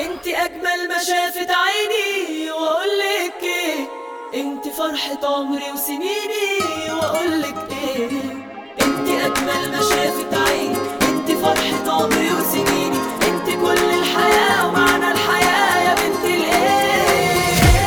انت اجمل ما شافت عيني واقولك ايه انت فرحة عمري وسنيني واقولك ايه انت اجمل ما شافت عيني انت فرحة عمري وسنيني انت كل الحياة ومعنى الحياة يا بنت الايه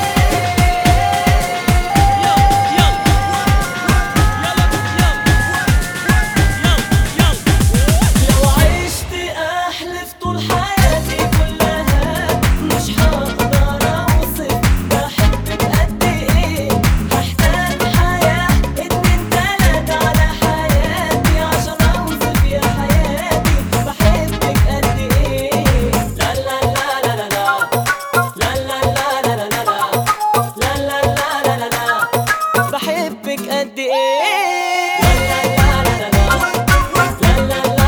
لو عشت احلف طول حياتي كلها مش هقدر اوصف بحبك قد ايه هحتاج حياة اتنين تلاتة على حياتي عشان اوصف يا حياتي بحبك قد ايه لا لا لا لا لا لا لا لا لا لا لا لا لا لا لا لا لا بحبك قد ايه لا لا لا لا لا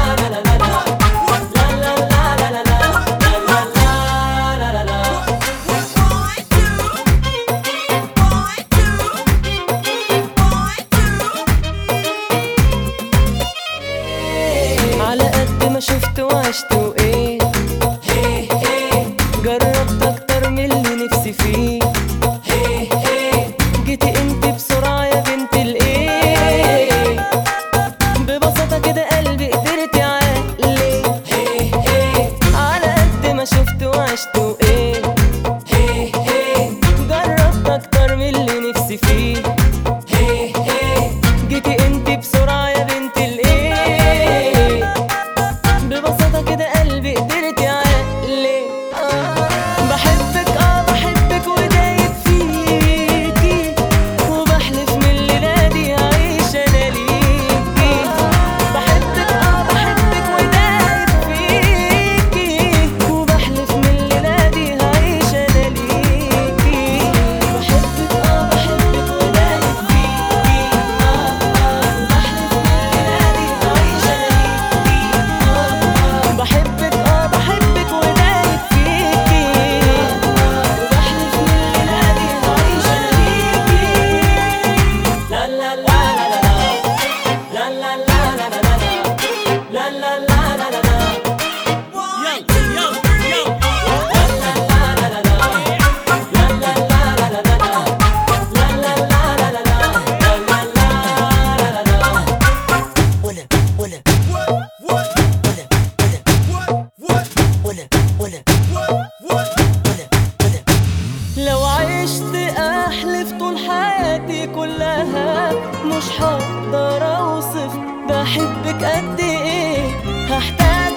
على قد ما شفت وعشت وايه جربت اكتر من اللي نفسي فيه جيتي انت بسرعة يا بنت الايه ببساطة كده قلبي قدرت يعقلي على قد ما شفت وعشت وايه جربت اكتر من اللي نفسي فيه جيتي انت بسرعة يا بنت الايه ببساطة كده قلبي قدرت يعقلي آه بحبك اه بحبك ودايب فيكي وبحلف من الليلة دي هعيش انا ليكي بحبك اه بحبك ودايب فيكي وبحلف من الليلة دي هعيش انا ليكي بحبك اه بحبك ودايب فيكي آه آه وبحلف من الليلة دي هعيش انا ليكي آه آه بحبك اه بحبك ودايب فيكي وبحلف من الليلة دي هعيش انا ليكي لا لا لا لا لا لا لا لا لا لا لا لا لا لا لا لا ولا ولا ولا ولا ولا ولا ولا ولا ولا لو عشت احلف طول حياتي كلها مش هقدر اوصف بحبك قد ايه هحتاج